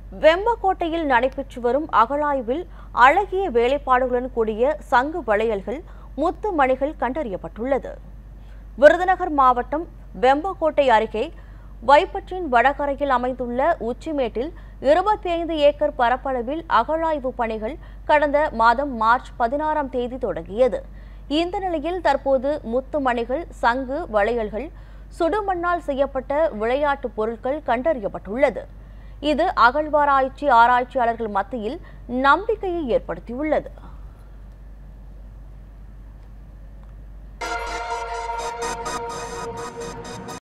வெம்பக்கோட்டையில் நடைபெற்று வரும் அகழாய்வில் அழகிய வேலைப்பாடுகளுடன் கூடிய சங்கு வளையல்கள் முத்து மணிகள் கண்டறியப்பட்டுள்ளது விருதுநகர் மாவட்டம் வெம்பக்கோட்டை அருகே வைப்பற்றின் வடகரையில் அமைந்துள்ள உச்சிமேட்டில் இருபத்தி ஐந்து ஏக்கர் பரப்பளவில் அகழாய்வு பணிகள் கடந்த மாதம் மார்ச் பதினாறாம் தேதி தொடங்கியது இந்த நிலையில் தற்போது முத்து மணிகள் சங்கு வளையல்கள் சுடுமண்ணால் செய்யப்பட்ட விளையாட்டுப் பொருட்கள் கண்டறியப்பட்டுள்ளது இது அகழ்வாராய்ச்சி ஆராய்ச்சியாளர்கள் மத்தியில் நம்பிக்கையை ஏற்படுத்தியுள்ளது